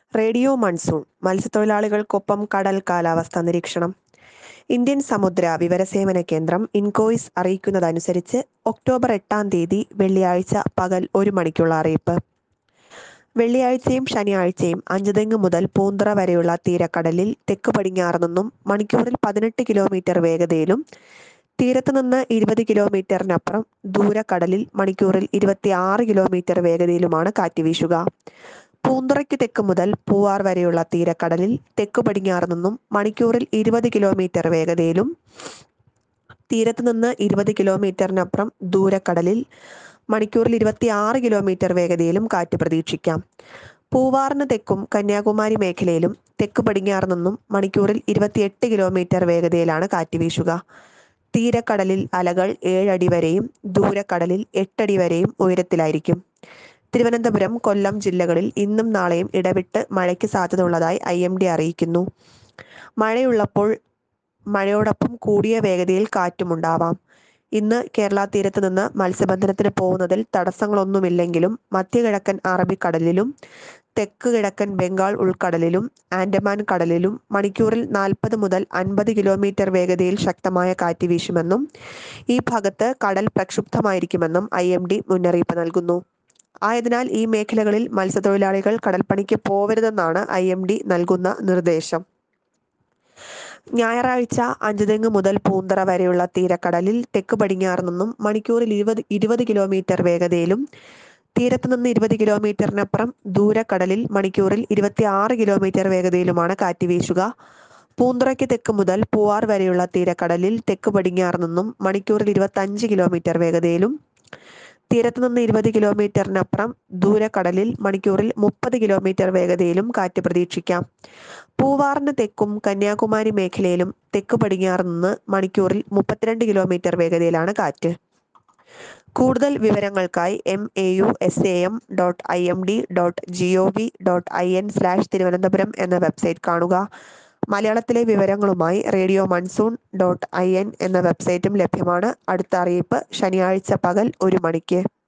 radio monsoon മത്സ്യത്തൊഴിലാളികൾക്കൊപ്പം കടൽ കാലാവസ്ഥ നിരീക്ഷണം ഇന്ത്യൻ സമുദ്ര വിവരസേവന കേന്ദ്രം ഇൻകോയിസ് അറിയിക്കുന്നതനുസരിച്ച് ഒക്ടോബർ എട്ടാം തീയതി വെള്ളിയാഴ്ച പകൽ ഒരു മണിക്കുള്ള അറിയിപ്പ് വെള്ളിയാഴ്ചയും ശനിയാഴ്ചയും അഞ്ചുതെങ്ങ് മുതൽ പൂന്തറ വരെയുള്ള തീരക്കടലിൽ തെക്ക് പടിഞ്ഞാറ് നിന്നും മണിക്കൂറിൽ പതിനെട്ട് കിലോമീറ്റർ വേഗതയിലും തീരത്ത് നിന്ന് ഇരുപത് കിലോമീറ്ററിനപ്പുറം ദൂരക്കടലിൽ മണിക്കൂറിൽ ഇരുപത്തിയാറ് കിലോമീറ്റർ വേഗതയിലുമാണ് കാറ്റ് വീശുക പൂന്തുറയ്ക്ക് തെക്ക് മുതൽ പൂവാർ വരെയുള്ള തീരക്കടലിൽ തെക്ക് പടിഞ്ഞാറ് നിന്നും മണിക്കൂറിൽ ഇരുപത് കിലോമീറ്റർ വേഗതയിലും തീരത്ത് നിന്ന് ഇരുപത് കിലോമീറ്ററിനപ്പുറം ദൂരക്കടലിൽ മണിക്കൂറിൽ ഇരുപത്തിയാറ് കിലോമീറ്റർ വേഗതയിലും കാറ്റ് പ്രതീക്ഷിക്കാം പൂവാറിന് തെക്കും കന്യാകുമാരി മേഖലയിലും തെക്ക് പടിഞ്ഞാറ് നിന്നും മണിക്കൂറിൽ ഇരുപത്തിയെട്ട് കിലോമീറ്റർ വേഗതയിലാണ് കാറ്റ് വീശുക തീരക്കടലിൽ അലകൾ ഏഴടി വരെയും ദൂരക്കടലിൽ എട്ടടി വരെയും ഉയരത്തിലായിരിക്കും തിരുവനന്തപുരം കൊല്ലം ജില്ലകളിൽ ഇന്നും നാളെയും ഇടവിട്ട് മഴയ്ക്ക് സാധ്യത ഉള്ളതായി ഐ എം ഡി അറിയിക്കുന്നു മഴയുള്ളപ്പോൾ മഴയോടൊപ്പം കൂടിയ വേഗതയിൽ കാറ്റുമുണ്ടാവാം ഇന്ന് കേരള തീരത്ത് നിന്ന് മത്സ്യബന്ധനത്തിന് പോകുന്നതിൽ തടസ്സങ്ങളൊന്നുമില്ലെങ്കിലും മധ്യകിഴക്കൻ അറബിക്കടലിലും തെക്ക് കിഴക്കൻ ബംഗാൾ ഉൾക്കടലിലും ആൻഡമാൻ കടലിലും മണിക്കൂറിൽ നാൽപ്പത് മുതൽ അൻപത് കിലോമീറ്റർ വേഗതയിൽ ശക്തമായ കാറ്റ് വീശുമെന്നും ഈ ഭാഗത്ത് കടൽ പ്രക്ഷുബ്ധമായിരിക്കുമെന്നും ഐ എം ഡി മുന്നറിയിപ്പ് നൽകുന്നു ആയതിനാൽ ഈ മേഖലകളിൽ മത്സ്യത്തൊഴിലാളികൾ കടൽപ്പണിക്ക് പോവരുതെന്നാണ് ഐ എം ഡി നൽകുന്ന നിർദ്ദേശം ഞായറാഴ്ച അഞ്ചുതെങ്ങ് മുതൽ പൂന്തറ വരെയുള്ള തീരക്കടലിൽ തെക്ക് പടിഞ്ഞാറ് നിന്നും മണിക്കൂറിൽ ഇരുപത് ഇരുപത് കിലോമീറ്റർ വേഗതയിലും തീരത്ത് നിന്ന് ഇരുപത് കിലോമീറ്ററിനപ്പുറം ദൂരക്കടലിൽ മണിക്കൂറിൽ ഇരുപത്തി ആറ് കിലോമീറ്റർ വേഗതയിലുമാണ് കാറ്റ് വീശുക പൂന്തുറയ്ക്ക് തെക്ക് മുതൽ പൂവാർ വരെയുള്ള തീരക്കടലിൽ തെക്ക് പടിഞ്ഞാറ് നിന്നും മണിക്കൂറിൽ ഇരുപത്തഞ്ച് കിലോമീറ്റർ വേഗതയിലും തീരത്ത് നിന്ന് ഇരുപത് കിലോമീറ്ററിനപ്പുറം ദൂരക്കടലിൽ മണിക്കൂറിൽ മുപ്പത് കിലോമീറ്റർ വേഗതയിലും കാറ്റ് പ്രതീക്ഷിക്കാം പൂവാറിന് തെക്കും കന്യാകുമാരി മേഖലയിലും തെക്ക് പടിഞ്ഞാറ് നിന്ന് മണിക്കൂറിൽ മുപ്പത്തിരണ്ട് കിലോമീറ്റർ വേഗതയിലാണ് കാറ്റ് കൂടുതൽ വിവരങ്ങൾക്കായി M A U S A M dot I M D dot G O V dot I N slash Thiruvananthapuram എന്ന വെബ്സൈറ്റ് കാണുക മലയാളത്തിലെ വിവരങ്ങളുമായി radio monsoon dot I N എന്ന വെബ്സൈറ്റും ലഭ്യമാണ് അടുത്ത അറിയിപ്പ് ശനിയാഴ്ച പകൽ ഒരു മണിക്ക്